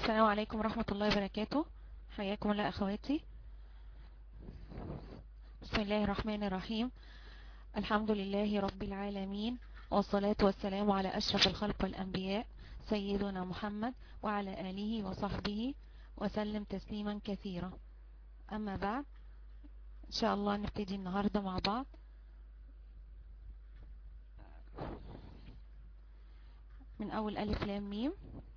السلام عليكم ورحمة الله وبركاته حياكم الله أخواتي بسم الله الرحمن الرحيم الحمد لله رب العالمين والصلاة والسلام على أشرف الخلق والأنبياء سيدنا محمد وعلى آله وصحبه وسلم تسليما كثيرا أما بعد إن شاء الله نبتدي النهاردة مع بعض من أول ألف لام ميم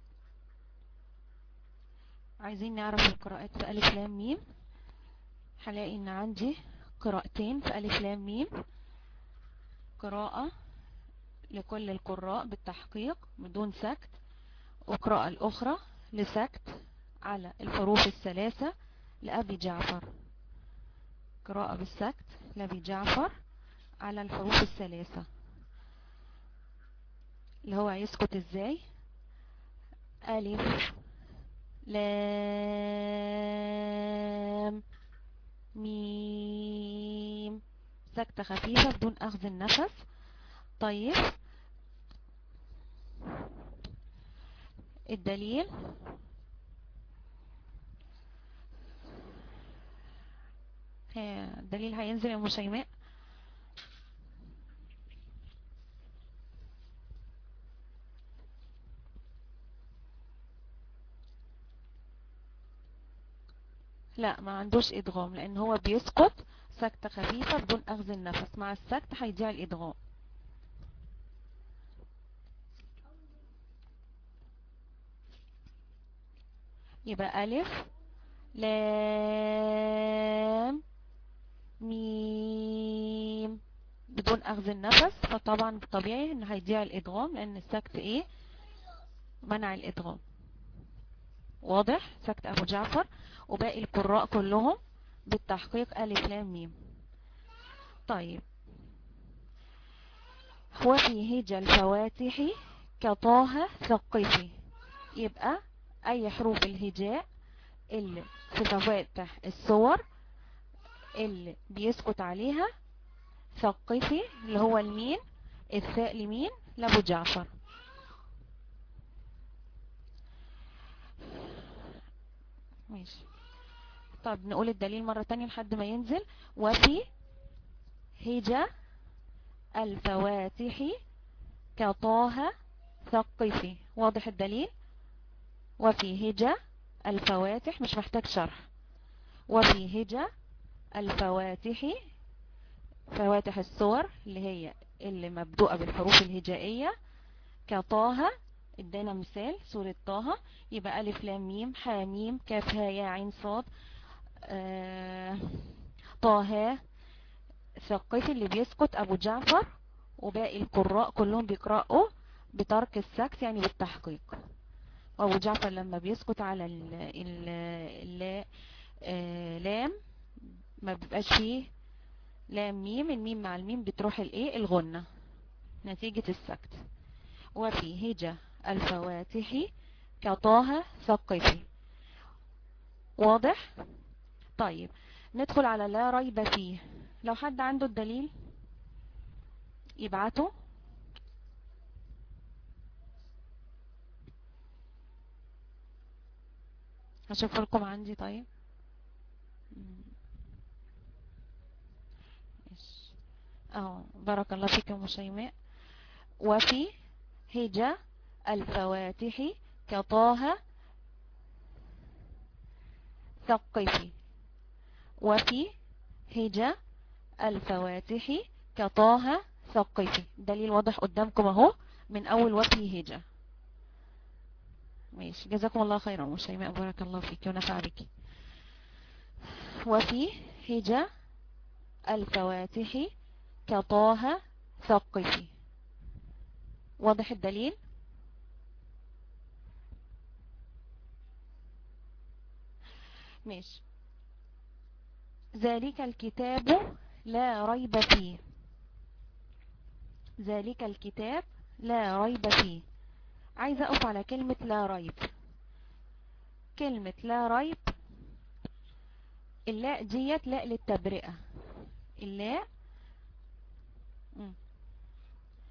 عايزين نعرف القراءات في ألف لام ميم هلاقي إن عندي قراءتين في ألف لام ميم قراءة لكل القراء بالتحقيق بدون سكت وقراءة الأخرى لسكت على الحروف الثلاثة لأبي جعفر قراءة بالسكت لأبي جعفر على الحروف الثلاثة اللي هو هيسكت ازاي ألف لام ميم سكتة خفيفة بدون أخذ النفس طيب الدليل الدليل هينزل يا مشيماء لا ما عندوش ادغام لان هو بيسقط سكتة خفيفة بدون اخذ النفس مع السكت هيضيع الادغام يبقى ألف لام ميم بدون أخذ النفس فطبعا طبيعي ان هيضيع الإدغام لأن السكت ايه منع الإدغام واضح سكت أبو جعفر وباقي القراء كلهم بالتحقيق ألف لام ميم طيب وفي هجى الفواتح كطه ثقفي يبقى اي حروف الهجاء اللي في فواتح الصور اللي بيسكت عليها ثقفي اللي هو المين الثاء لمين لابو جعفر ماشي طب نقول الدليل مرة تانية لحد ما ينزل وفي هجا الفواتح كطه ثقفي واضح الدليل وفي هجا الفواتح مش محتاج شرح وفي هجا الفواتح فواتح الصور اللي هي اللي مبدوءة بالحروف الهجائية كطه ادانا مثال سورة طه يبقى ألف لام ميم حاميم كاف ها يا عين صاد آه طه ثقفي اللي بيسكت أبو جعفر وباقي القراء كلهم بيقرأوا بترك السكت يعني بالتحقيق وابو جعفر لما بيسكت على ال ال ال آه لام ما بيبقاش فيه لام ميم الميم مع الميم بتروح الايه الغنة نتيجة السكت وفي هجة الفواتح كطه ثقفي واضح طيب ندخل على لا ريب فيه لو حد عنده الدليل يبعته هشوف لكم عندي طيب اه بارك الله فيك يا شيماء وفي هجا الفواتح كطه ثقفي وفي هجا الفواتح كطه ثقفي دليل واضح قدامكم اهو من اول وفي هجا ماشي جزاكم الله خيرا وشيماء بارك الله فيك ونفع بك وفي هجا الفواتح كطه ثقفي واضح الدليل ماشي ذلك الكتاب لا ريب فيه ذلك الكتاب لا ريب فيه عايزة أقف على كلمة لا ريب كلمة لا ريب اللاء ديت لاء للتبرئة اللاء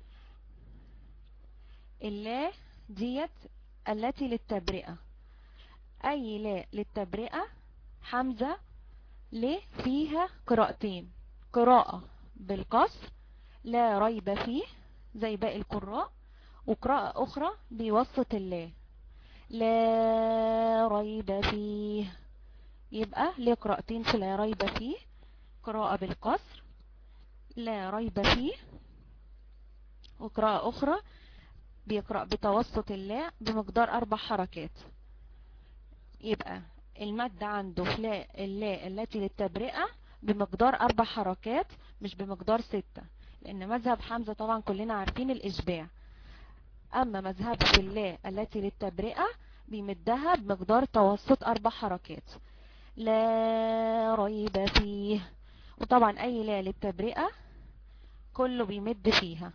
اللاء ديت التي للتبرئة اي لا للتبرئة حمزة ليه فيها قراءتين قراءة بالقصر لا ريب فيه زي باقي القراء وقراءة اخرى بوسط الله لا ريب فيه يبقى ليه قراءتين في لا ريب فيه قراءة بالقصر لا ريب فيه وقراءة أخرى بيقرأ بتوسط الله بمقدار أربع حركات يبقى المد عنده في لا اللا التي للتبرئة بمقدار أربع حركات مش بمقدار ستة لأن مذهب حمزة طبعا كلنا عارفين الإشباع أما مذهب في اللا التي للتبرئة بيمدها بمقدار توسط أربع حركات لا ريب فيه وطبعا أي لا للتبرئة كله بيمد فيها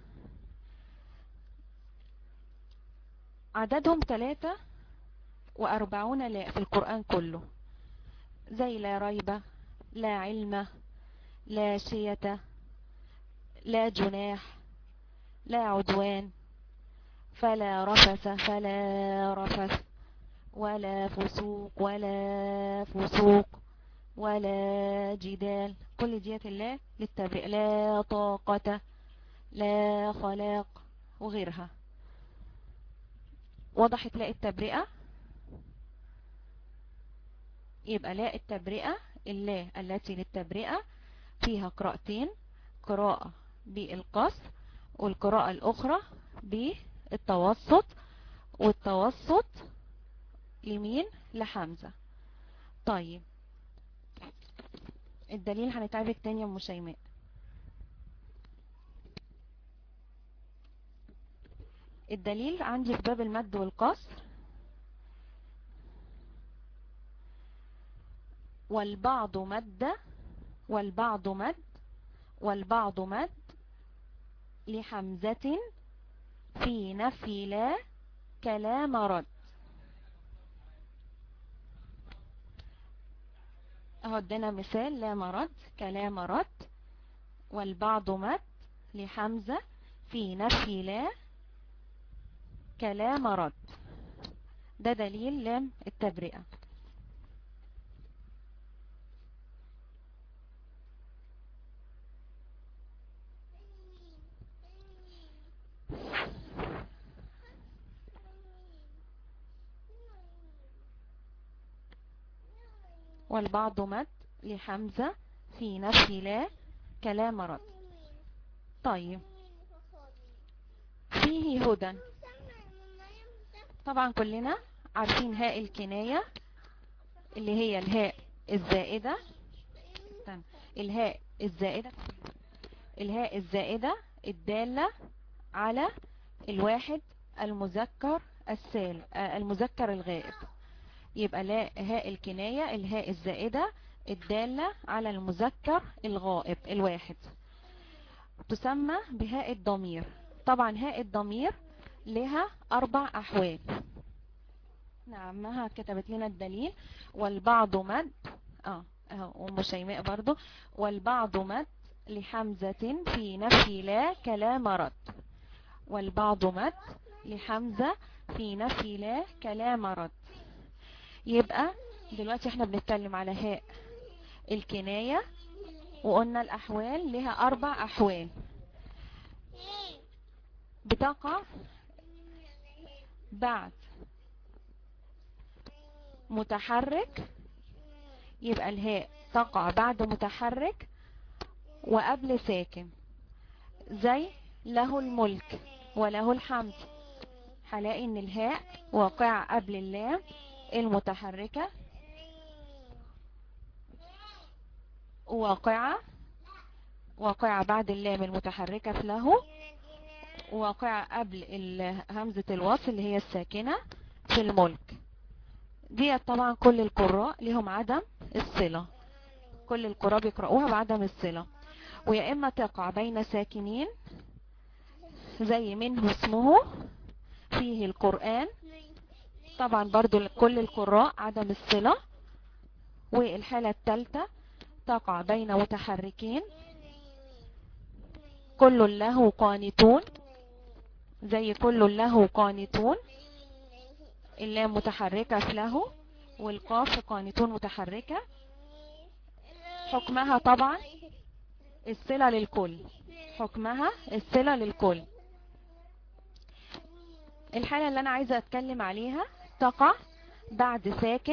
عددهم ثلاثة وأربعون لا في القرآن كله زي لا ريب لا علم لا شية لا جناح لا عدوان فلا رفث فلا رفث ولا فسوق ولا فسوق ولا جدال كل ديات الله للتبرئ لا طاقة لا خلاق وغيرها وضحت لا التبرئة يبقى لا التبرئة الله التي للتبرئة فيها قراءتين قراءة بالقصر والقراءة الأخرى بالتوسط والتوسط لمين لحمزة طيب الدليل هنتعبك تاني يا ام شيماء الدليل عندي في باب المد والقصر والبعض مد والبعض مد والبعض مد لحمزة في نفي لا كلام رد اهو ادينا مثال لا مرد كلام رد والبعض مد لحمزة في نفي لا كلام رد ده دليل لام التبرئة والبعض مد لحمزة في نفي لا كلام رد طيب فيه هدى طبعا كلنا عارفين هاء الكناية اللي هي الهاء الزائدة استنى. الهاء الزائدة الهاء الزائدة الدالة على الواحد المذكر السال المذكر الغائب يبقى لا هاء الكناية الهاء الزائدة الدالة على المذكر الغائب الواحد تسمى بهاء الضمير طبعا هاء الضمير لها أربع أحوال نعمها كتبت لنا الدليل والبعض مد اه اهو ام شيماء برضو والبعض مد لحمزة في نفي لا كلام رد والبعض مد لحمزة في نفي لا كلام رد يبقى دلوقتي احنا بنتكلم على هاء الكناية وقلنا الأحوال لها أربع أحوال بتقع بعد متحرك يبقى الهاء تقع بعد متحرك وقبل ساكن زي له الملك وله الحمد هلاقي ان الهاء واقعة قبل اللام المتحركة واقعة واقعة بعد اللام المتحركة في له واقعة قبل همزة الوصل اللي هي الساكنة في الملك دي طبعا كل القراء لهم عدم الصلة كل القراء بيقرأوها بعدم الصلة ويا إما تقع بين ساكنين زي منه اسمه فيه القرآن طبعا برضو كل القراء عدم الصلة والحالة الثالثة تقع بين متحركين كل له قانتون زي كل له قانتون اللام متحركة في له والقاف قانتون متحركة حكمها طبعا الصلة للكل حكمها الصلة للكل الحالة اللي انا عايزة اتكلم عليها تقع بعد ساكن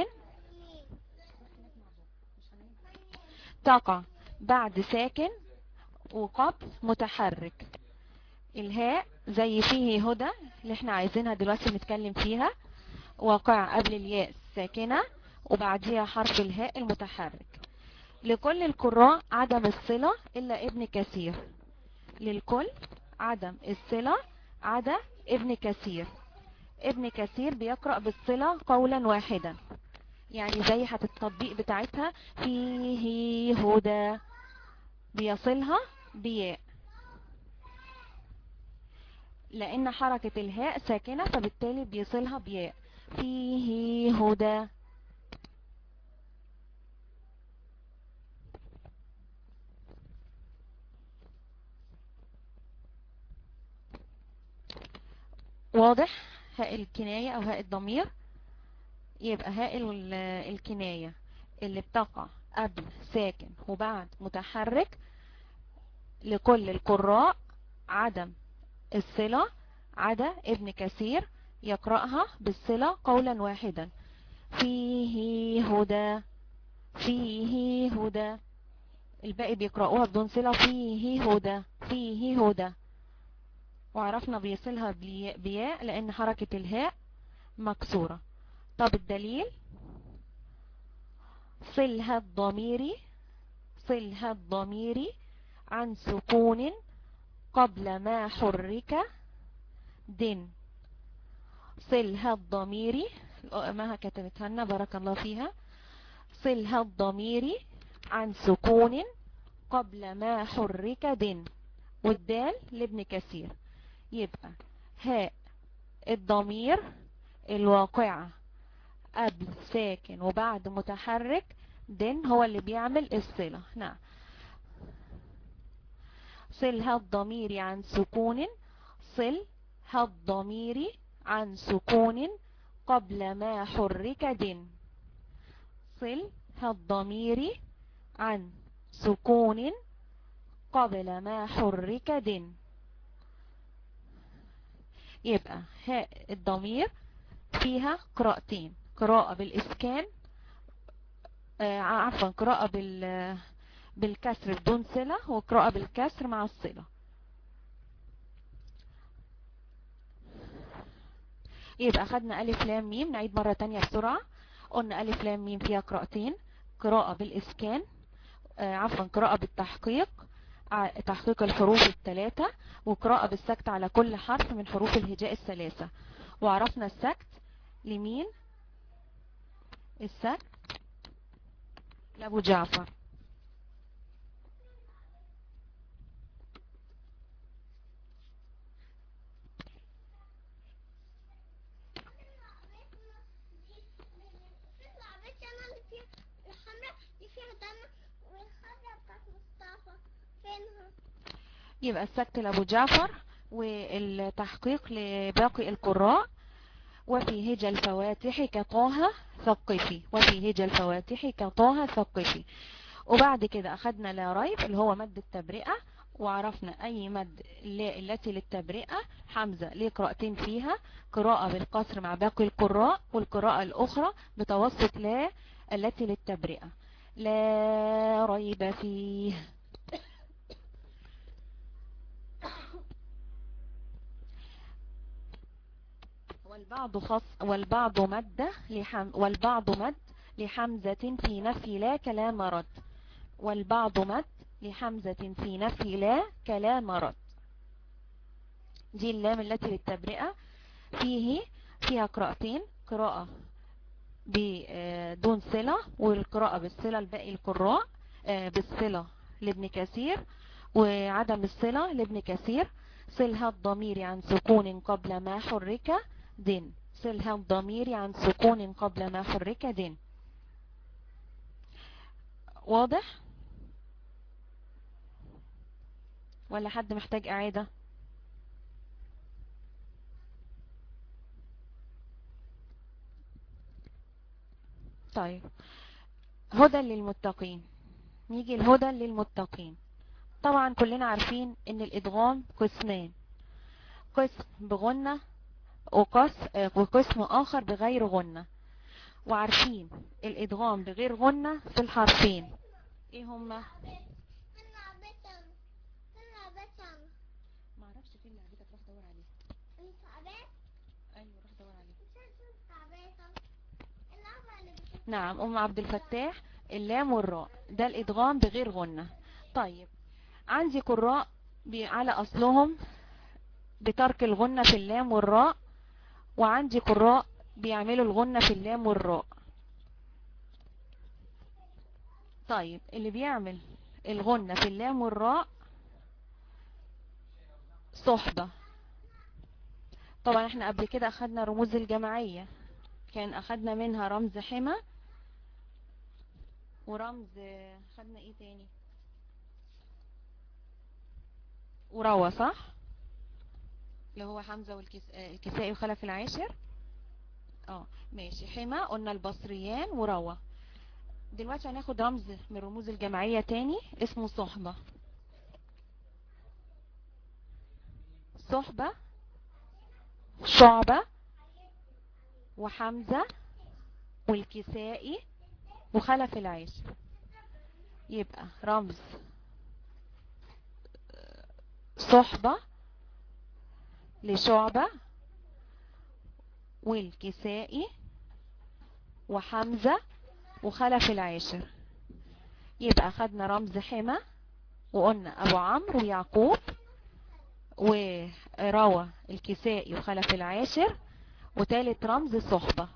تقع بعد ساكن وقبل متحرك الهاء زي فيه هدى اللي احنا عايزينها دلوقتي نتكلم فيها واقع قبل الياء الساكنة وبعديها حرف الهاء المتحرك لكل القراء عدم الصلة إلا ابن كثير للكل عدم الصلة عدا ابن كثير ابن كثير بيقرأ بالصلة قولا واحدا يعني زي حتى التطبيق بتاعتها فيه هدى بيصلها بياء لأن حركة الهاء ساكنة فبالتالي بيصلها بياء فيه هدى واضح هاء الكناية او هاء الضمير يبقى هاء الكناية اللي بتقع قبل ساكن وبعد متحرك لكل القراء عدم الصلة عدا ابن كثير يقرأها بالصلة قولا واحدا فيه هدى فيه هدى الباقي بيقرأوها بدون صلة فيه هدى فيه هدى وعرفنا بيصلها بياء لأن حركة الهاء مكسورة طب الدليل صلها الضميري صلها الضميري عن سكون قبل ما حرك دن صلها الضميري ما كتبتها لنا بارك الله فيها صلها الضميري عن سكون قبل ما حرك دن والدال لابن كثير يبقى هاء الضمير الواقعة قبل ساكن وبعد متحرك دن هو اللي بيعمل الصلة نعم صلها الضمير عن سكون صل الضمير عن سكون قبل ما حرك دن صل الضمير عن سكون قبل ما حرك دن يبقى هاء الضمير فيها قراءتين قراءة بالإسكان آه عفوا قراءة بال بالكسر بدون صلة وقراءة بالكسر مع الصلة يبقى خدنا ألف لام ميم نعيد مرة تانية بسرعة قلنا ألف لام ميم فيها قراءتين قراءة بالإسكان آه عفوا قراءة بالتحقيق تحقيق الحروف الثلاثة وقراءة بالسكت على كل حرف من حروف الهجاء الثلاثة وعرفنا السكت لمين السكت لأبو جعفر يبقى السكت لأبو جعفر والتحقيق لباقي القراء وفي هجى الفواتح كطه ثقفي وفي هجى الفواتح كطه ثقفي وبعد كده أخدنا لا ريب اللي هو مد التبرئة وعرفنا أي مد التي للتبرئة حمزة ليه قراءتين فيها قراءة بالقصر مع باقي القراء والقراءة الأخرى بتوسط لا التي للتبرئة لا ريب فيه والبعض خص والبعض مد لحم والبعض مد لحمزة في نفي لا كلام رد والبعض مد لحمزة في نفي لا كلام رد دي اللام التي للتبرئة فيه فيها قراءتين قراءة بدون صلة والقراءة بالصلة الباقي القراء بالصلة لابن كثير وعدم الصلة لابن كثير صلها الضمير عن سكون قبل ما حرك دين صلها الضمير عن سكون قبل ما حرك دين واضح ولا حد محتاج اعادة طيب هدى للمتقين نيجي الهدى للمتقين طبعا كلنا عارفين ان الادغام قسمان قسم بغنة وقسم اخر بغير غنة وعارفين الادغام بغير غنة في الحرفين ايه هما معرفش فين لعبتك روح دور عليها ايوه روح دور عليها نعم ام عبد الفتاح اللام والراء ده الادغام بغير غنة طيب عندي قراء على اصلهم بترك الغنة في اللام والراء وعندي قراء بيعملوا الغنة في اللام والراء طيب اللي بيعمل الغنة في اللام والراء صحبة طبعا احنا قبل كده اخدنا رموز الجماعية كان اخدنا منها رمز حمى ورمز خدنا ايه تاني وروى صح اللي هو حمزة والكسائي وخلف العاشر اه ماشي حمى قلنا البصريان وروى دلوقتي هناخد رمز من رموز الجماعية تاني اسمه صحبة صحبة شعبة وحمزة والكسائي وخلف العاشر يبقى رمز صحبة لشعبة والكسائي وحمزة وخلف العاشر يبقى خدنا رمز حمى وقلنا ابو عمرو ويعقوب وروى الكسائي وخلف العاشر وتالت رمز صحبة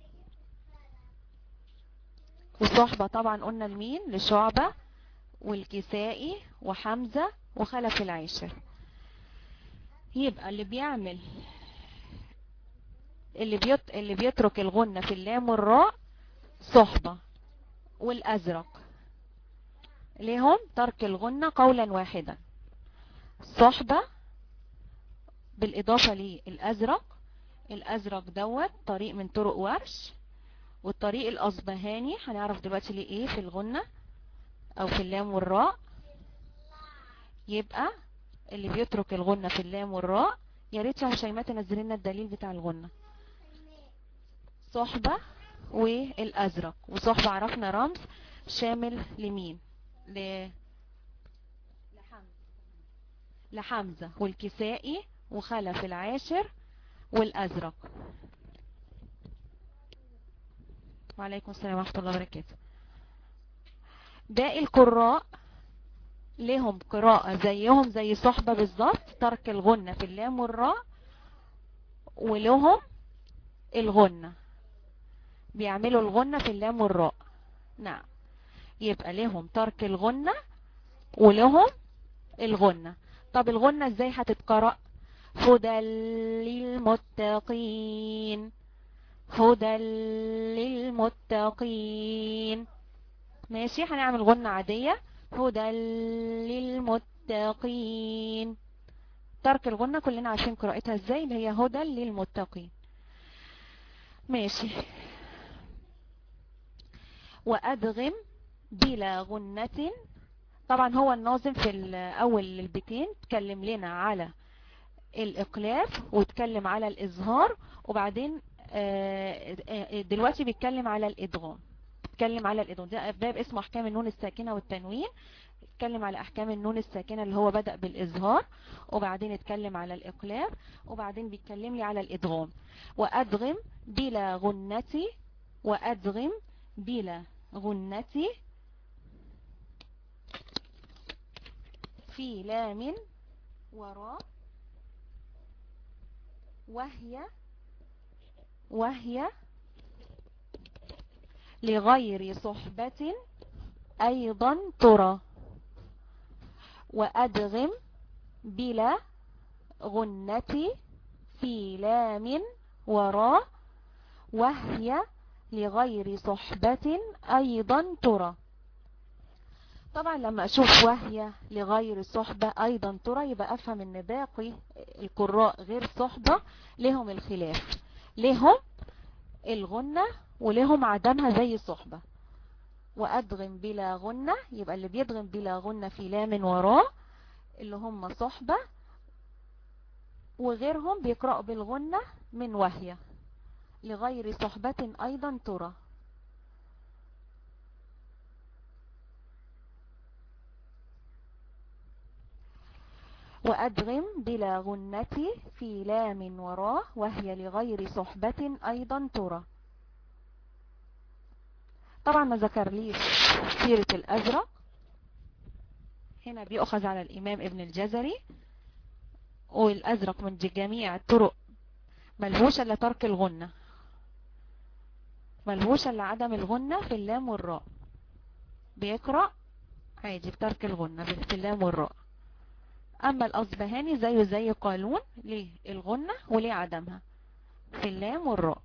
وصحبة طبعا قلنا لمين لشعبة والكسائي وحمزة وخلف العاشر يبقى اللي بيعمل اللي بيت... اللي بيترك الغنة في اللام والراء صحبة والازرق ليهم ترك الغنة قولا واحدا صحبة بالاضافة للازرق الازرق دوت طريق من طرق ورش والطريق الاصبهاني هنعرف دلوقتي ليه ايه في الغنة او في اللام والراء يبقى اللي بيترك الغنة في اللام والراء يا ريت يا شيماء تنزل لنا الدليل بتاع الغنة صحبة والازرق وصحبة عرفنا رمز شامل لمين ل... لحمزة لحمزة والكسائي وخلف العاشر والازرق وعليكم السلام ورحمة الله وبركاته باقي القراء لهم قراءة زيهم زي صحبة بالظبط ترك الغنة في اللام والراء ولهم الغنة بيعملوا الغنة في اللام والراء نعم يبقى لهم ترك الغنة ولهم الغنة طب الغنة ازاي هتتقرأ هدى للمتقين هدى للمتقين ماشي هنعمل غنة عادية هدى للمتقين ترك الغنة كلنا عارفين قراءتها ازاي اللي هي هدى للمتقين ماشي وأدغم بلا غنة طبعا هو الناظم في أول البيتين تكلم لنا على الإقلاف وتكلم على الإظهار وبعدين دلوقتي بيتكلم على الإدغام بيتكلم على الإدغام ده باب اسمه أحكام النون الساكنة والتنوين اتكلم على أحكام النون الساكنة اللي هو بدأ بالإظهار وبعدين اتكلم على الإقلاب وبعدين بيتكلم لي على الإدغام وأدغم بلا غنة وأدغم بلا غنة في لام وراء وهي وهي لغير صحبة أيضا ترى وأدغم بلا غنة في لام وراء وهي لغير صحبة أيضا ترى طبعا لما أشوف وهي لغير صحبة أيضا ترى يبقى أفهم أن باقي القراء غير صحبة لهم الخلاف لهم الغنة ولهم عدمها زي صحبة وأدغم بلا غنة يبقى اللي بيدغم بلا غنة في لام وراه اللي هم صحبة وغيرهم بيقرأوا بالغنة من وهي لغير صحبة أيضا ترى وأدغم بلا غنة في لام وراه وهي لغير صحبة أيضا ترى طبعا ما ذكر ليش سيرة الأزرق هنا بيأخذ على الإمام ابن الجزري والأزرق من جميع الطرق ملهوش إلا ترك الغنة ملهوش إلا عدم الغنة في اللام والراء بيقرأ عادي بترك الغنة في اللام والراء أما الأصبهاني زيه زي قالون ليه الغنة وليه عدمها في اللام والراء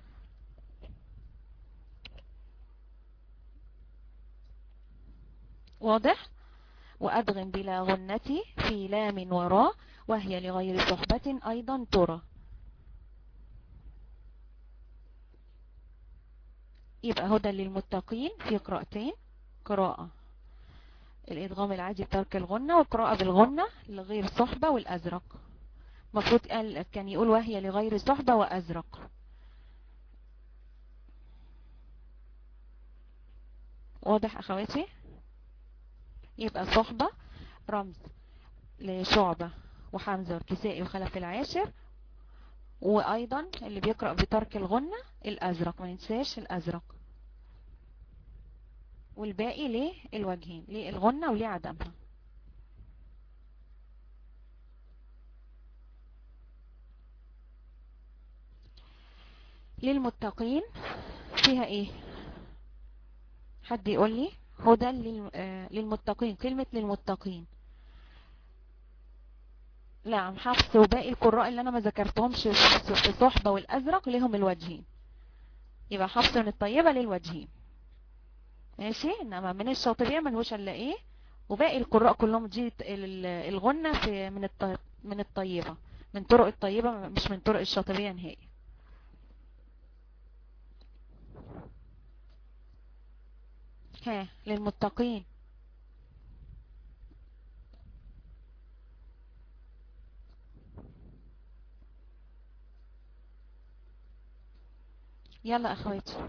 واضح وأدغم بلا غنة في لام وراء وهي لغير صحبة أيضا ترى يبقى هدى للمتقين في قراءتين قراءة الإدغام العادي بترك الغنة وقراءة بالغنة لغير صحبة والأزرق مفروض قال كان يقول وهي لغير صحبة وأزرق واضح أخواتي يبقى صحبة رمز لشعبة وحمزة والكسائي وخلف العاشر وأيضا اللي بيقرأ بترك الغنة الأزرق ما ننساش الأزرق والباقي ليه الوجهين ليه الغنة وليه عدمها للمتقين فيها ايه حد يقول لي هدى للمتقين كلمة للمتقين نعم حفص وباقي القراء اللي انا ما ذكرتهمش في صحبة والازرق لهم الوجهين يبقى حفص من الطيبة للوجهين ماشي انما من الشاطبية ملهوش الا ايه وباقي القراء كلهم جيت الغنة في من من الطيبة من طرق الطيبة مش من طرق الشاطبية نهائي ها للمتقين يلا اخواتي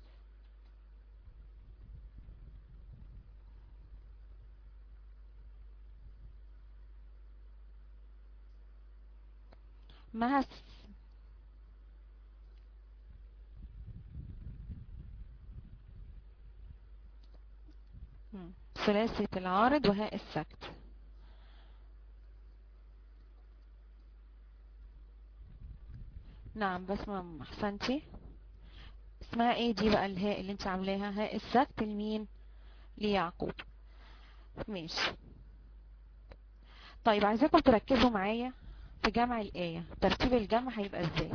مهس ثلاثة العارض وهاء السكت نعم بس ما احسنتي اسمها ايه دي بقى الهاء اللي انت عاملاها هاء السكت لمين ليعقوب ماشي طيب عايزاكم تركزوا معايا في جمع الآية ترتيب الجمع هيبقى ازاي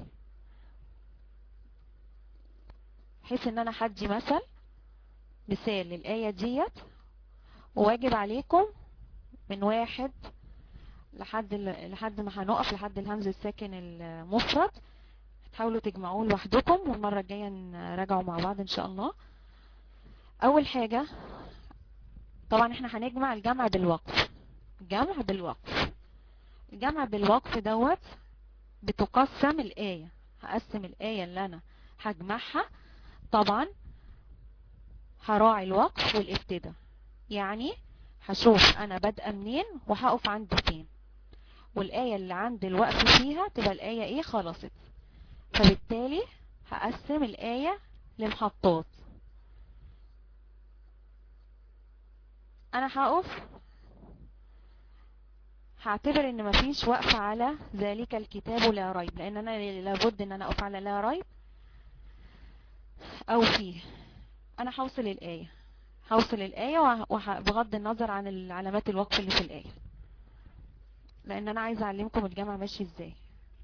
بحيث ان انا حدي مثل مثال للآية ديت وواجب عليكم من واحد لحد لحد ما هنقف لحد الهمز الساكن المفرد تحاولوا تجمعوه لوحدكم والمرة الجاية نراجعوا مع بعض ان شاء الله اول حاجة طبعا احنا هنجمع الجمع بالوقف جمع بالوقف الجمع بالوقف دوت بتقسم الآية هقسم الآية اللي انا هجمعها طبعا هراعي الوقف والافتداء يعني هشوف انا بادئه منين وهقف عند فين والآية اللي عند الوقف فيها تبقى الآية ايه خلصت فبالتالي هقسم الآية لمحطات انا هقف هعتبر ان مفيش وقف على ذلك الكتاب لا ريب لان انا لابد ان انا اقف على لا ريب او فيه انا هوصل الآية هوصل الآية بغض النظر عن علامات الوقف اللي في الآية لان انا عايزه اعلمكم الجمع ماشي ازاي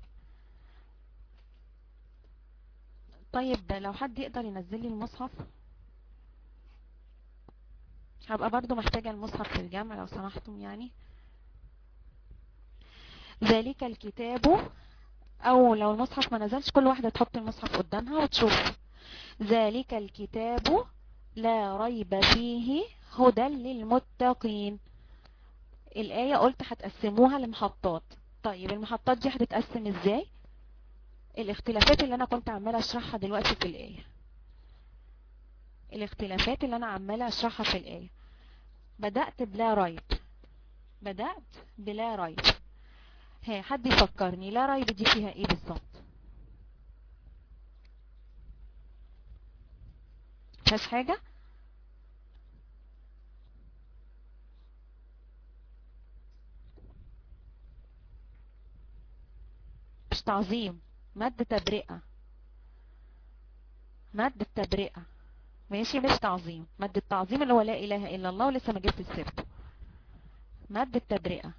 طيب لو حد يقدر ينزل لي المصحف هبقى برضو محتاجة المصحف في الجمع لو سمحتم يعني ذلك الكتاب او لو المصحف ما نزلش كل واحدة تحط المصحف قدامها وتشوف ذلك الكتاب لا ريب فيه هدى للمتقين الآية قلت هتقسموها لمحطات طيب المحطات دي هتتقسم ازاي الاختلافات اللي انا كنت عمالة اشرحها دلوقتي في الآية الاختلافات اللي انا عمالة اشرحها في الآية بدأت بلا ريب بدأت بلا ريب ها حد يفكرني لا ريب دي فيها ايه بالظبط فيهاش حاجة مش تعظيم مد تبرئة مد التبرئة ماشي مش تعظيم مد التعظيم اللي هو لا اله الا الله ولسه ما جبت سيرته مد التبرئة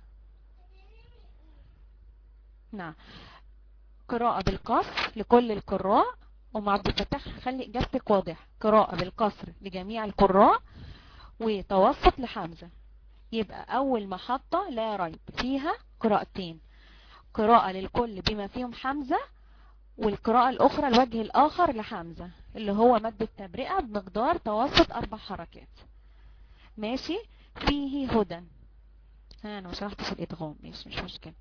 نعم قراءة بالقصر لكل القراء ام عبد الفتاح خلي اجابتك واضح قراءة بالقصر لجميع القراء وتوسط لحمزة يبقى اول محطة لا ريب فيها قراءتين قراءة للكل بما فيهم حمزة والقراءة الاخرى الوجه الاخر لحمزة اللي هو مد التبرئة بمقدار توسط اربع حركات ماشي فيه هدى ها انا ما شرحتش الادغام ماشي مش مشكلة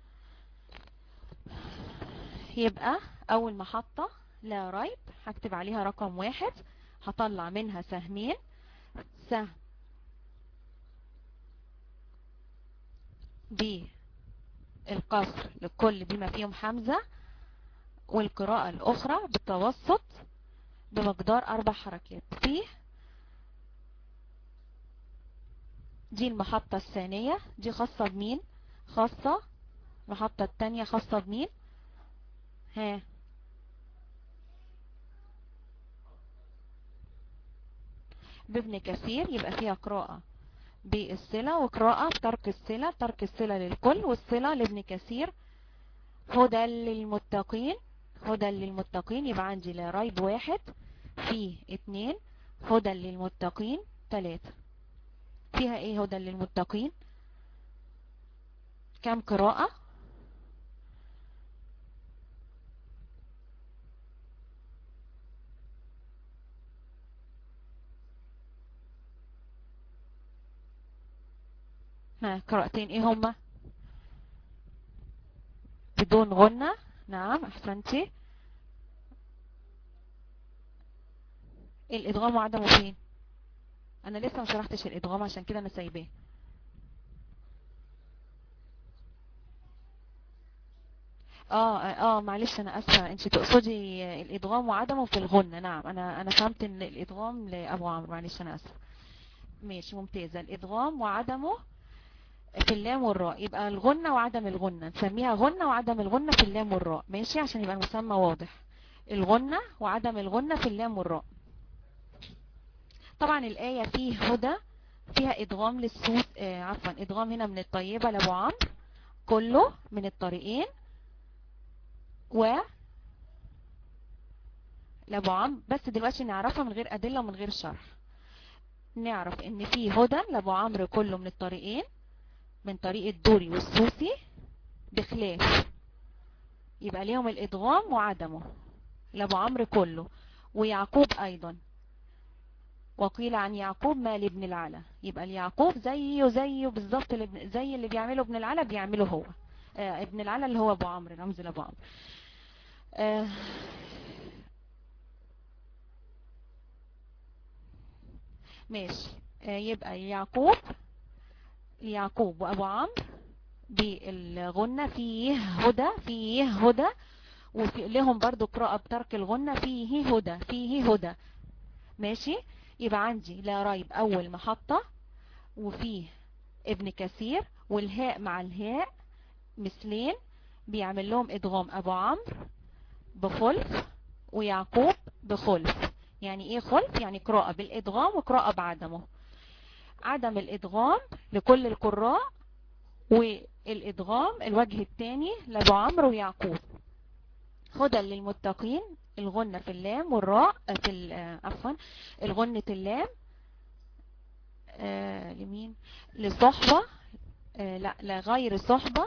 يبقى اول محطة لا ريب هكتب عليها رقم واحد هطلع منها سهمين سهم بالقصر لكل بما فيهم حمزة والقراءة الأخرى بالتوسط بمقدار أربع حركات فيه دي المحطة الثانية دي خاصة بمين خاصة المحطة الثانية خاصة بمين ها بابن كثير يبقى فيها قراءة بالصلة وقراءة بترك الصلة ترك الصلة للكل والصلة لابن كثير هدى للمتقين هدى للمتقين يبقى عندي لا ريب واحد فيه اتنين هدى للمتقين تلاتة فيها ايه هدى للمتقين كم قراءة ها قراءتين ايه هما بدون غنة نعم احسنتي الادغام وعدمه فين انا لسه ما شرحتش الادغام عشان كده انا سايباه اه اه معلش انا اسفه انت تقصدي الادغام وعدمه في الغنة نعم انا انا فهمت ان الادغام لابو عمرو معلش انا اسفه ماشي ممتازه الادغام وعدمه في اللام والراء يبقى الغنة وعدم الغنة نسميها غنة وعدم الغنة في اللام والراء ماشي عشان يبقى المسمى واضح الغنة وعدم الغنة في اللام والراء طبعا الآية فيه هدى فيها إدغام للسوس آه عفوا إدغام هنا من الطيبة لأبو عمرو كله من الطريقين و لأبو عمرو بس دلوقتي نعرفها من غير أدلة ومن غير شرح نعرف ان في هدى لأبو عمرو كله من الطريقين من طريق الدوري والسوسي بخلاف يبقى ليهم الادغام وعدمه لابو عمرو كله ويعقوب ايضا وقيل عن يعقوب ما لابن العلا يبقى اليعقوب زيه زيه بالظبط زي اللي بيعمله ابن العلا بيعمله هو آه ابن العلا اللي هو ابو عمرو رمز لابو عمرو آه ماشي آه يبقى يعقوب يعقوب وابو عمرو بالغنة فيه هدى فيه هدى وفي لهم برضو قراءة بترك الغنة فيه هدى فيه هدى ماشي يبقى عندي لا ريب اول محطة وفيه ابن كثير والهاء مع الهاء مثلين بيعمل لهم ادغام ابو عمرو بخلف ويعقوب بخلف يعني ايه خلف يعني قراءة بالادغام وقراءة بعدمه عدم الادغام لكل القراء والادغام الوجه الثاني لابو عمرو ويعقوب هدى للمتقين الغنة في اللام والراء في عفوا الغنة اللام آه لمين لصحبة آه لا لغير صحبة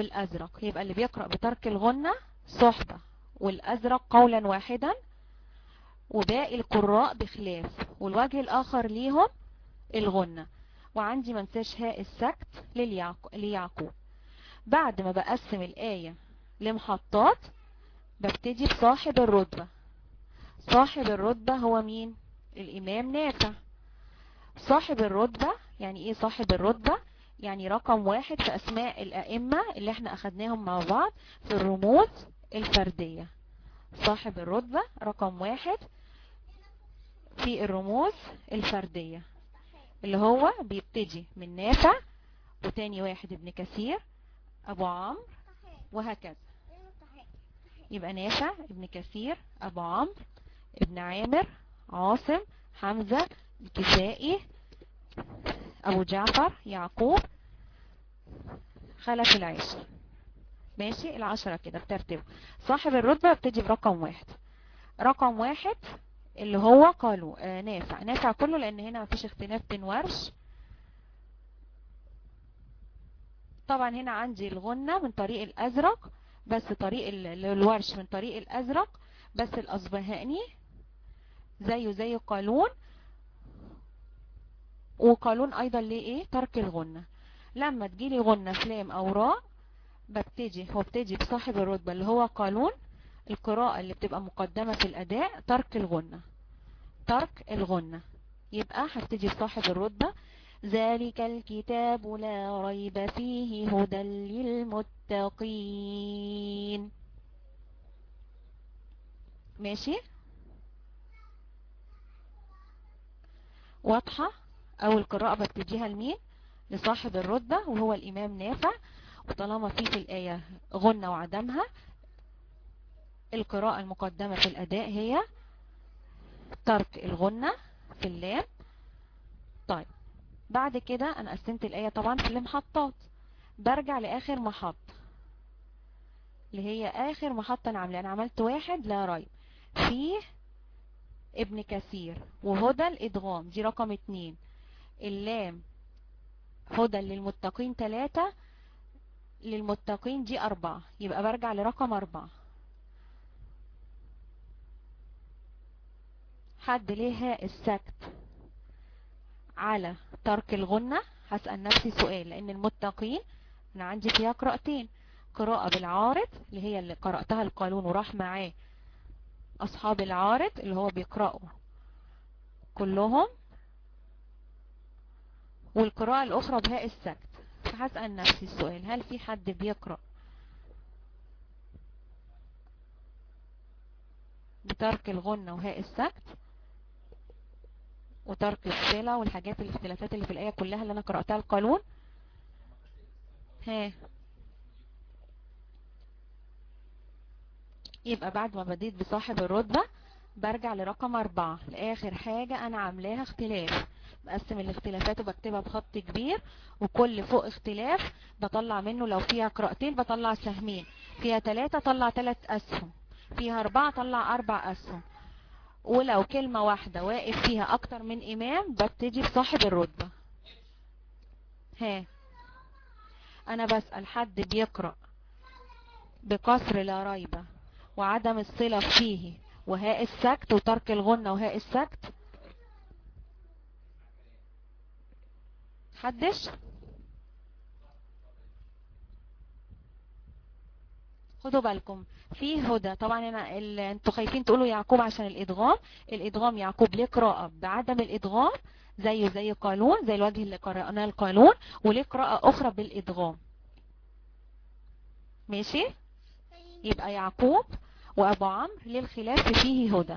والازرق يبقى اللي بيقرأ بترك الغنة صحبة والازرق قولا واحدا وباقي القراء بخلاف والوجه الآخر ليهم الغنة وعندي منساش هاء السكت ليعقوب بعد ما بقسم الآية لمحطات ببتدي بصاحب الرتبة صاحب الرتبة هو مين الإمام نافع صاحب الرتبة يعني ايه صاحب الرتبة يعني رقم واحد في أسماء الأئمة اللي احنا أخدناهم مع بعض في الرموز الفردية صاحب الرتبة رقم واحد في الرموز الفردية اللي هو بيبتدي من نافع وتاني واحد ابن كثير أبو عمرو وهكذا يبقى نافع ابن كثير أبو عمرو ابن عامر عاصم حمزة الكسائي أبو جعفر يعقوب خلف العاشر ماشي العشرة كده بترتيب صاحب الرتبة بتجي برقم واحد رقم واحد اللي هو قالوا آه نافع نافع كله لأن هنا مفيش اختلاف بين ورش طبعا هنا عندي الغنة من طريق الأزرق بس طريق الورش من طريق الأزرق بس الأصبهاني زيه زي قالون وقالون أيضا ليه إيه ترك الغنة لما تجيلي غنة فلام أو راء ببتدي هو بتجي بصاحب الرتبة اللي هو قانون القراءة اللي بتبقى مقدمة في الأداء ترك الغنة ترك الغنة يبقى هبتدي بصاحب الرتبة ذلك الكتاب لا ريب فيه هدى للمتقين ماشي واضحة أول قراءة ببتديها لمين لصاحب الرتبة وهو الإمام نافع وطالما في في الآية غنة وعدمها القراءة المقدمة في الأداء هي ترك الغنة في اللام طيب بعد كده أنا قسمت الآية طبعا في المحطات برجع لآخر محطة اللي هي آخر محطة أنا عاملة أنا عملت واحد لا ريب فيه ابن كثير وهدى الإدغام دي رقم اتنين اللام هدى للمتقين تلاتة للمتقين دي أربعة يبقى برجع لرقم أربعة حد ليه هاء السكت على ترك الغنة هسأل نفسي سؤال لأن المتقين أنا عندي فيها قراءتين قراءة بالعارض اللي هي اللي قرأتها القانون وراح معاه أصحاب العارض اللي هو بيقرأوا كلهم والقراءة الأخرى بهاء السكت فهسأل نفسي السؤال هل في حد بيقرأ بترك الغنة وهاء السكت وترك الصلة والحاجات الاختلافات اللي في الآية كلها اللي أنا قرأتها القانون ها يبقى بعد ما بديت بصاحب الرتبة برجع لرقم أربعة لآخر حاجة أنا عاملاها اختلاف بقسم الاختلافات وبكتبها بخط كبير وكل فوق اختلاف بطلع منه لو فيها قراءتين بطلع سهمين فيها ثلاثة طلع ثلاث أسهم فيها أربعة طلع أربع أسهم ولو كلمة واحدة واقف فيها أكتر من إمام ببتدي بصاحب الرتبة ها أنا بسأل حد بيقرأ بقصر لا ريبة وعدم الصلة فيه وهاء السكت وترك الغنة وهاء السكت حدش خدوا بالكم في هدى طبعا انا ال... انتوا خايفين تقولوا يعقوب عشان الادغام الادغام يعقوب ليه قراءة بعدم الادغام زيه زي قانون زي الوجه اللي قرأناه القانون وليه قراءة اخرى بالادغام ماشي يبقى يعقوب وابو عمرو للخلاف فيه هدى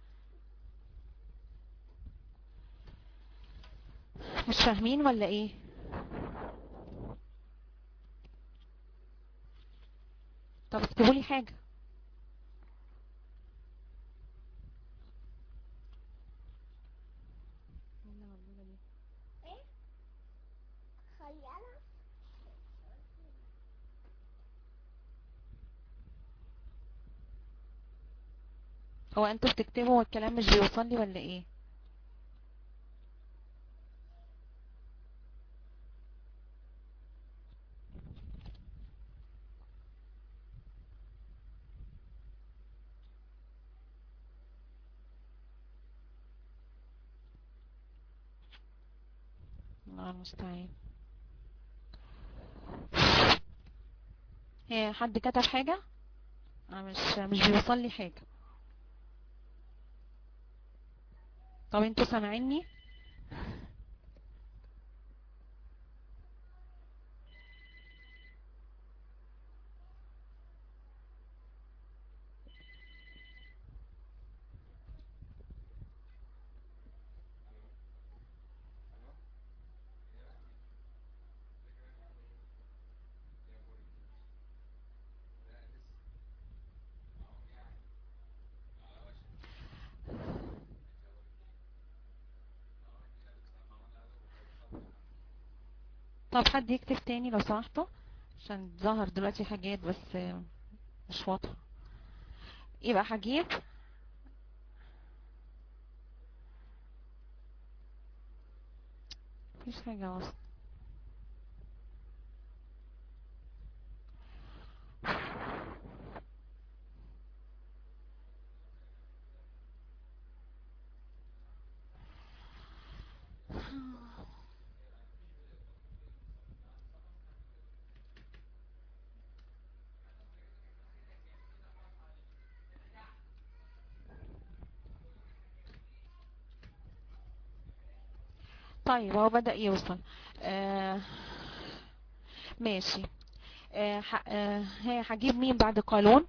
مش فاهمين ولا ايه طب اكتبوا لي حاجة هو انتوا بتكتبوا والكلام مش بيوصل لي ولا ايه الله المستعان هي حد كتب حاجة انا مش مش بيوصل لي حاجة طب انتوا سامعيني طب حد يكتب تاني لو سمحتوا عشان ظهر دلوقتي حاجات بس مش واضحة يبقى هجيب مفيش حاجة اصلا طيب هو بدأ يوصل آه ماشي آه ح- آه هي هجيب مين بعد قانون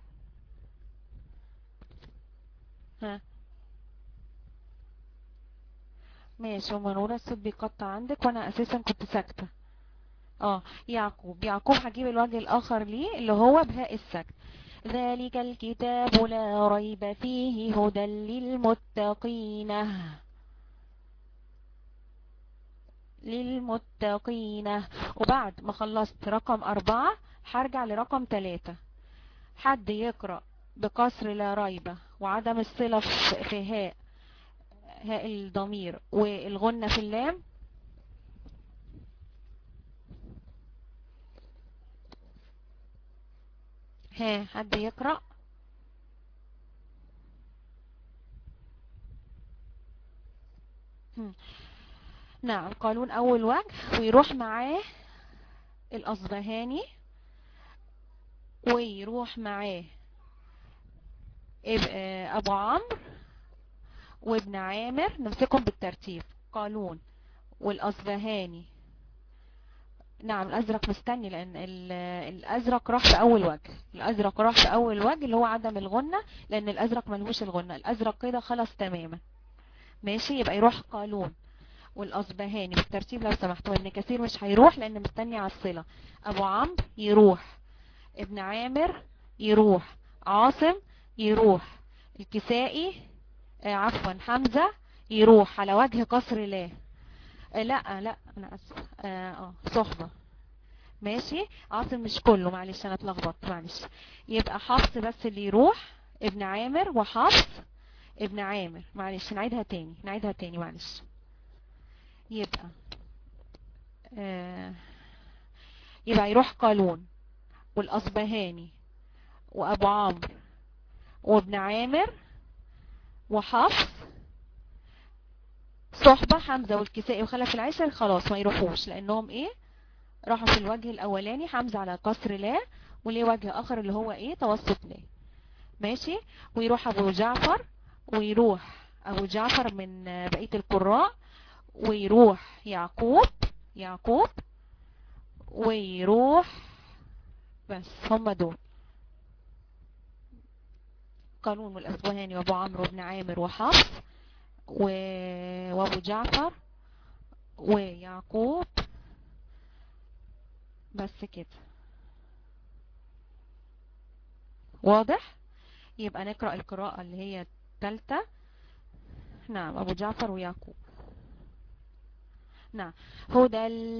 ها ماشي ومنورة الصوت بيقطع عندك وانا اساسا كنت ساكتة اه يعقوب يعقوب هجيب الوجه الاخر ليه اللي هو بهاء السكت ذلك الكتاب لا ريب فيه هدى للمتقين للمتقين وبعد ما خلصت رقم أربعة هرجع لرقم ثلاثة حد يقرأ بكسر لا ريب وعدم الصلة في في هاء هاء الضمير والغنة في اللام ها حد يقرأ هم. نعم قانون أول وجه ويروح معاه الأصبهاني ويروح معاه إب- آه، أبو عمرو وابن عامر نمسكهم بالترتيب قانون والأصبهاني نعم الأزرق مستني لأن ال- الأزرق راح في أول وجه الأزرق راح في أول وجه اللي هو عدم الغنة لأن الأزرق ملهوش الغنة الأزرق كده خلاص تماما ماشي يبقى يروح قانون والأصبهاني بالترتيب لو سمحتوا ابن كثير مش هيروح لأن مستني على الصلة أبو عمرو يروح ابن عامر يروح عاصم يروح الكسائي آه، عفوا حمزة يروح على وجه قصر لا آه، لا لا انا اسف اه آه، صحبة ماشي عاصم مش كله معلش انا اتلخبطت معلش يبقى حفص بس اللي يروح ابن عامر وحفص ابن عامر معلش نعيدها تاني نعيدها تاني معلش يبقى آه يبقى يروح قالون والأصبهاني وأبو عمرو وابن عامر وحفص صحبة حمزة والكسائي وخلف العشر خلاص ما يروحوش لأنهم إيه راحوا في الوجه الأولاني حمزة على قصر لا وليه وجه آخر اللي هو إيه توسط لا ماشي ويروح أبو جعفر ويروح أبو جعفر من آه، بقية القراء ويروح يعقوب يعقوب ويروح بس هم دول قانون والأصبهاني وأبو عمرو بن عامر وحفص و... وأبو جعفر ويعقوب بس كده واضح يبقى نقرأ القراءة اللي هي الثالثة نعم أبو جعفر ويعقوب نعم هدى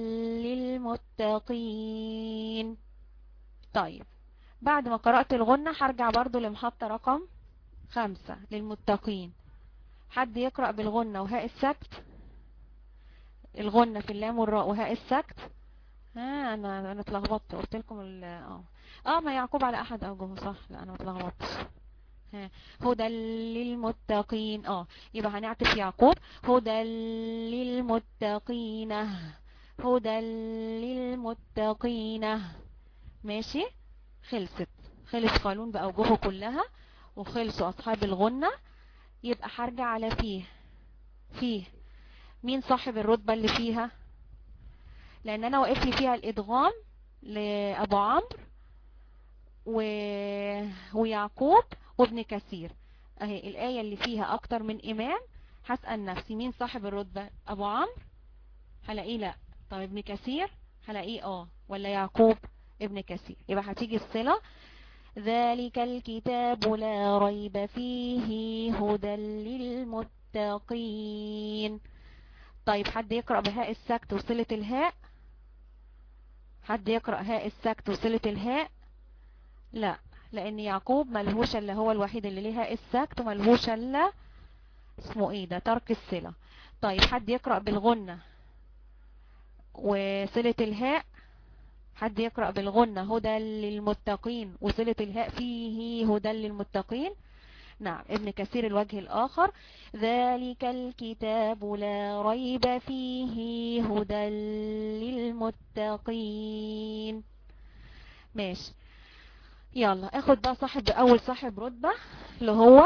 للمتقين طيب بعد ما قرأت الغنة هرجع برضو لمحطة رقم خمسة للمتقين حد يقرأ بالغنة وهاء السكت الغنة في اللام والراء وهاء السكت ها انا انا اتلخبطت قلت لكم ال اه اه ما يعقوب على احد اوجهه صح لا انا اتلخبطت ها هدى للمتقين اه يبقى هنعطف يعقوب هدى للمتقين هدى للمتقين ماشي خلصت خلص قانون بأوجهه كلها وخلصوا أصحاب الغنة يبقى هرجع على فيه فيه مين صاحب الرتبة اللي فيها لأن أنا وقف لي فيها الإدغام لأبو عمرو و... ويعقوب وابن كثير اهي الآية اللي فيها أكتر من إمام هسأل نفسي مين صاحب الرتبة أبو عمرو هلاقيه لا طب ابن كثير هلاقيه اه ولا يعقوب ابن كثير يبقى هتيجي الصلة ذلك الكتاب لا ريب فيه هدى للمتقين طيب حد يقرأ بهاء السكت وصلة الهاء حد يقرأ هاء السكت وصلة الهاء لا لان يعقوب ملهوش الا هو الوحيد اللي ليه هاء السكت وملهوش الا اسمه ايه ده ترك الصلة طيب حد يقرأ بالغنة وصلة الهاء حد يقرأ بالغنة هدى للمتقين وصلة الهاء فيه هدى للمتقين نعم ابن كثير الوجه الآخر ذلك الكتاب لا ريب فيه هدى للمتقين ماشي يلا اخد بقى صاحب اول صاحب رتبة اللي هو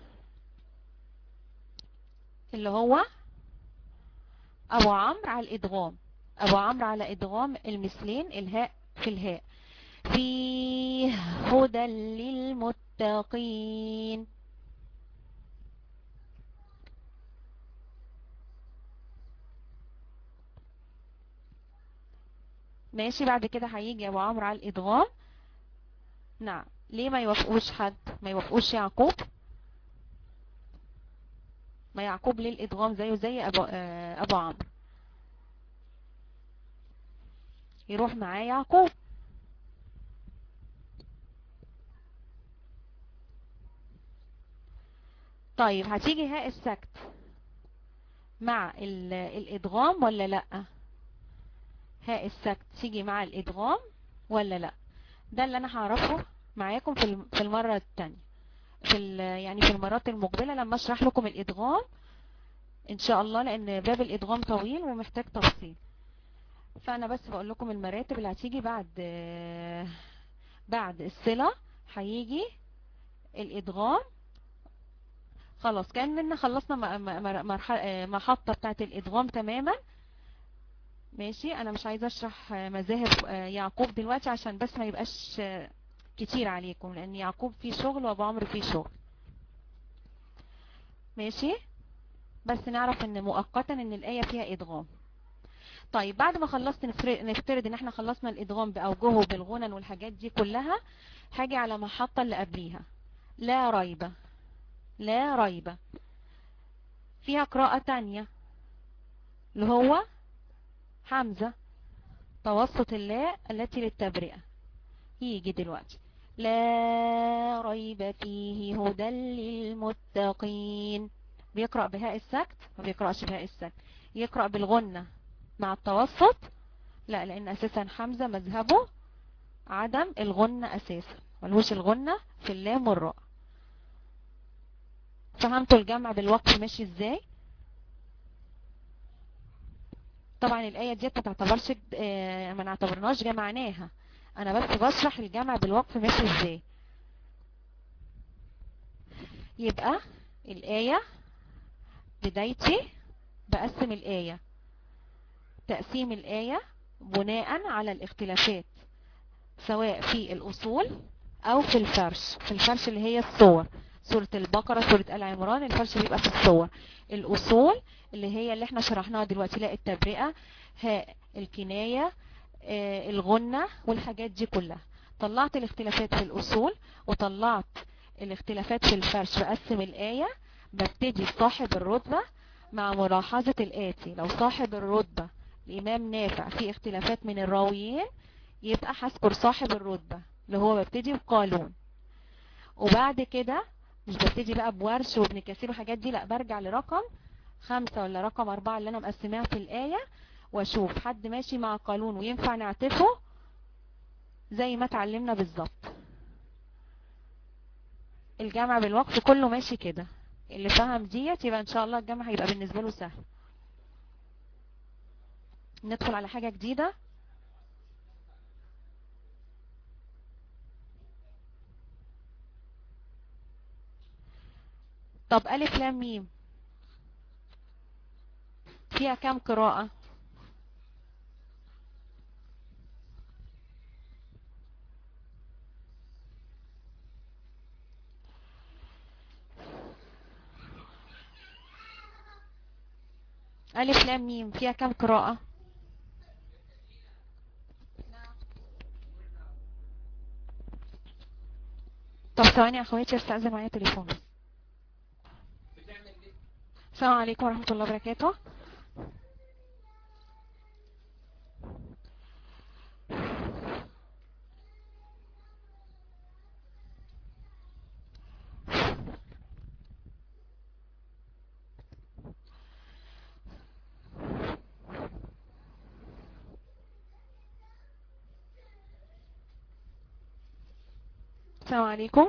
اللي هو ابو عمرو على الادغام ابو عمرو على ادغام المثلين الهاء في الهاء في هدى للمتقين ماشي بعد كده هيجي ابو عمرو على الادغام نعم ليه ما يوافقوش حد ما يوافقوش يعقوب ما يعقوب ليه الادغام زيه زي ابو, آه أبو عمرو يروح معاه يعقوب طيب هتيجي هاء السكت مع الادغام ولا لا هاء السكت تيجي مع الادغام ولا لا ده اللي انا هعرفه معاكم في في المرة التانية في يعني في المرات المقبلة لما اشرح لكم الادغام ان شاء الله لان باب الادغام طويل ومحتاج تفصيل فانا بس بقول لكم المراتب اللي هتيجي بعد بعد الصلة هيجي الادغام خلاص كأننا خلصنا محطة بتاعت الادغام تماما ماشي انا مش عايزه اشرح مذاهب يعقوب دلوقتي عشان بس ما يبقاش كتير عليكم لان يعقوب فيه شغل وابو عمرو فيه شغل ماشي بس نعرف ان مؤقتا ان الايه فيها ادغام طيب بعد ما خلصت نفترض ان احنا خلصنا الادغام باوجهه بالغنن والحاجات دي كلها هاجي على محطه اللي قبليها لا ريب لا ريب فيها قراءه تانية اللي هو حمزة توسط اللاء التي للتبرئة يجي دلوقتي لا ريب فيه هدى للمتقين بيقرأ بهاء السكت ما بيقرأش بهاء السكت يقرأ بالغنة مع التوسط لا لان اساسا حمزة مذهبه عدم الغنة اساسا ملهوش الغنة في اللام والراء فهمتوا الجمع بالوقف ماشي ازاي طبعا الآية ديت ما تعتبرش ما نعتبرناش جمعناها انا بس بشرح الجمع بالوقف ماشي ازاي يبقى الآية بدايتي بقسم الآية تقسيم الآية بناء على الاختلافات سواء في الأصول أو في الفرش في الفرش اللي هي الصور سورة البقرة سورة آل عمران الفرش بيبقى في الصور الأصول اللي هي اللي احنا شرحناها دلوقتي لا التبرئة هاء الكناية آه الغنة والحاجات دي كلها طلعت الاختلافات في الأصول وطلعت الاختلافات في الفرش بقسم الآية ببتدي صاحب الرتبة مع ملاحظة الآتي لو صاحب الرتبة الإمام نافع في اختلافات من الراويين يبقى هذكر صاحب الرتبة اللي هو ببتدي بقالون وبعد كده مش ببتدي بقى بورش وابن كثير وحاجات دي لا برجع لرقم خمسة ولا رقم أربعة اللي أنا مقسماها في الآية واشوف حد ماشي مع قانون وينفع نعتفه زي ما اتعلمنا بالظبط الجمع بالوقف كله ماشي كده اللي فهم ديت يبقى ان شاء الله الجمع هيبقى بالنسبة له سهل ندخل على حاجة جديدة طب ألف لام ميم فيها كام قراءة ألف لام ميم فيها كام قراءة طب ثواني يا اخواتي استأذن معايا تليفون السلام عليكم ورحمة الله وبركاته السلام عليكم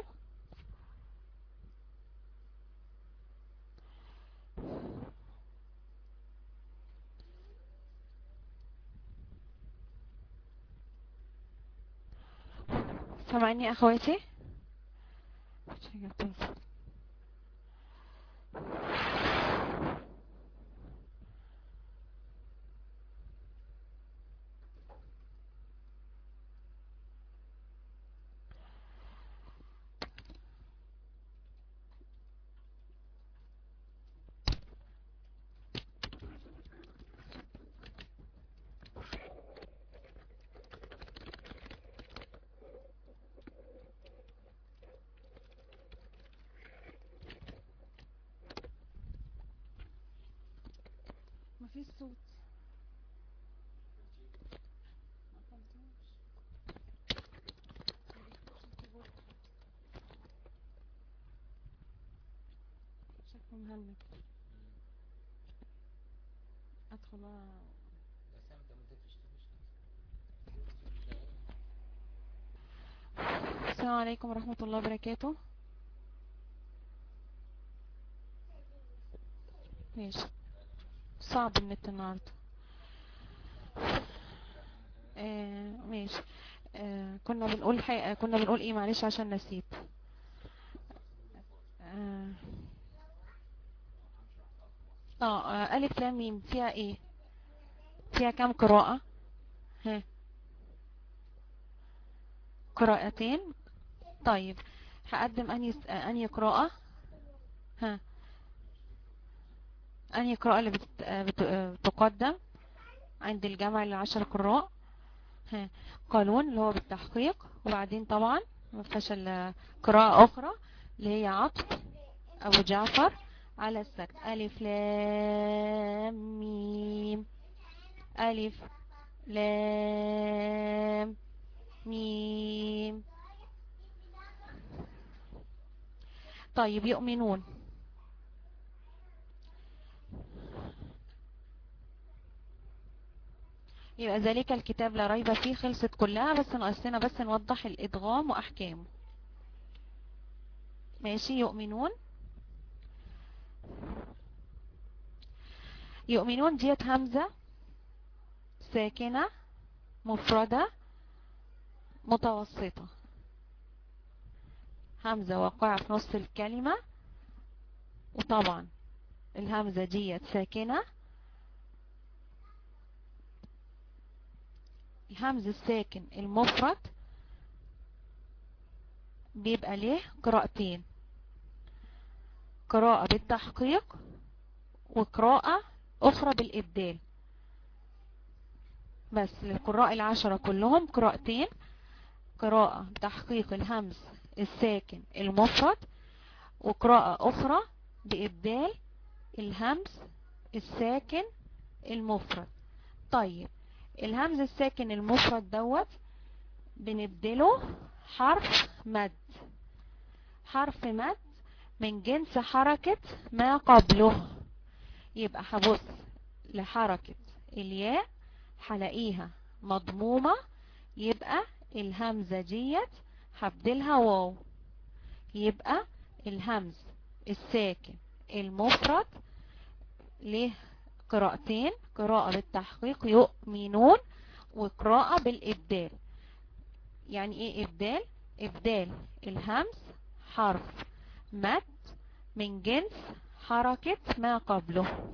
سامعني اخواتي مفيش صوت شكله مهنج ادخل بقى السلام عليكم ورحمة الله وبركاته ماشي صعب النت النهارده آه ماشي آه كنا بنقول حقيقة كنا بنقول ايه معلش عشان نسيت آه اه آه، ألف لام ميم فيها ايه فيها كام قراءة ها قراءتين طيب هقدم اني اني قراءة ها اني قراءة اللي بت... بت... بتقدم عند الجمع للعشر قراء ها قانون اللي هو بالتحقيق وبعدين طبعا ما فيهاش الا قراءة اخرى اللي هي عطف ابو جعفر على السكت الف لام ميم الف لام ميم طيب يؤمنون يبقى ذلك الكتاب لا ريب فيه خلصت كلها بس ناقصنا بس نوضح الادغام واحكامه ماشي يؤمنون يؤمنون ديت همزة ساكنة مفردة متوسطة همزة واقعة في نص الكلمة وطبعا الهمزة ديت ساكنة الهمز الساكن المفرد بيبقى ليه قراءتين قراءة بالتحقيق وقراءة أخرى بالإبدال بس للقراء العشرة كلهم قراءتين قراءة تحقيق الهمز الساكن المفرد وقراءة أخرى بإبدال الهمز الساكن المفرد طيب الهمز الساكن المفرد دوت بنبدله حرف مد حرف مد من جنس حركة ما قبله يبقى هبص لحركة الياء هلاقيها مضمومة يبقى الهمزة ديت هبدلها واو يبقى الهمز الساكن المفرد له قراءتين قراءة بالتحقيق يؤمنون وقراءة بالإبدال يعني ايه إبدال إبدال الهمس حرف مد من جنس حركة ما قبله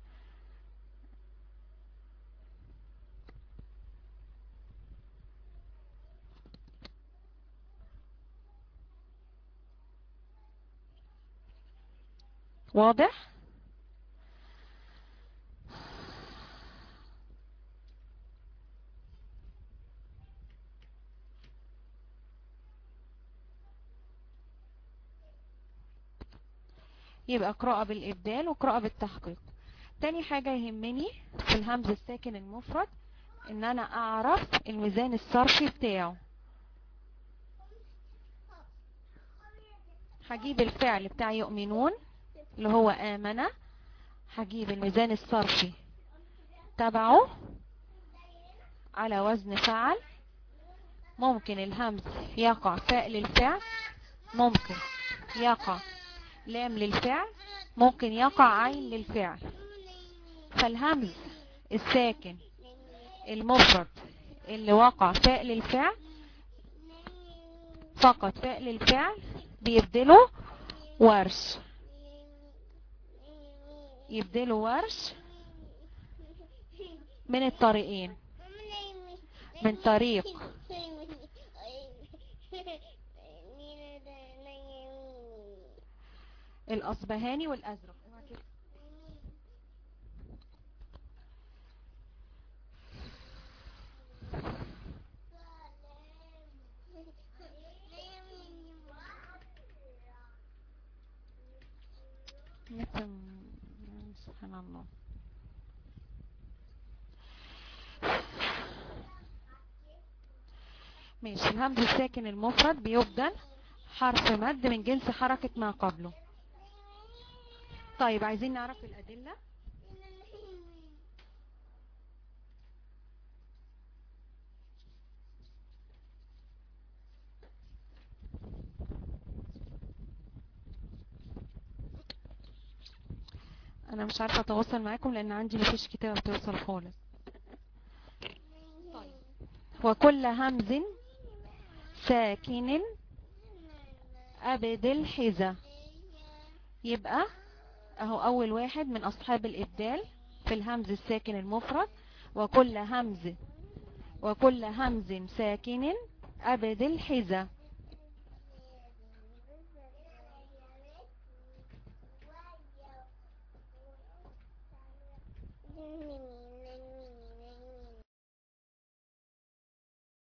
واضح يبقى قراءة بالإبدال وقراءة بالتحقيق تاني حاجة يهمني في الهمز الساكن المفرد ان انا اعرف الميزان الصرفي بتاعه هجيب الفعل بتاع يؤمنون اللي هو آمن هجيب الميزان الصرفي تبعه على وزن فعل ممكن الهمز يقع فاء للفعل ممكن يقع لام للفعل ممكن يقع عين للفعل فالهمز الساكن المفرد اللي وقع فاء للفعل فقط فاء للفعل بيبدله ورش يبدله ورش من الطريقين من طريق الأصبهاني والأزرق سبحان الله ماشي الهمز الساكن المفرد بيبدل حرف مد من جنس حركة ما قبله طيب عايزين نعرف الأدلة انا مش عارفة اتواصل معاكم لان عندي مفيش كتابة بتوصل خالص طيب وكل همز ساكن ابد الحذا يبقى اهو اول واحد من اصحاب الابدال في الهمز الساكن المفرد وكل همز وكل همز ساكن ابد الحذا Mimi.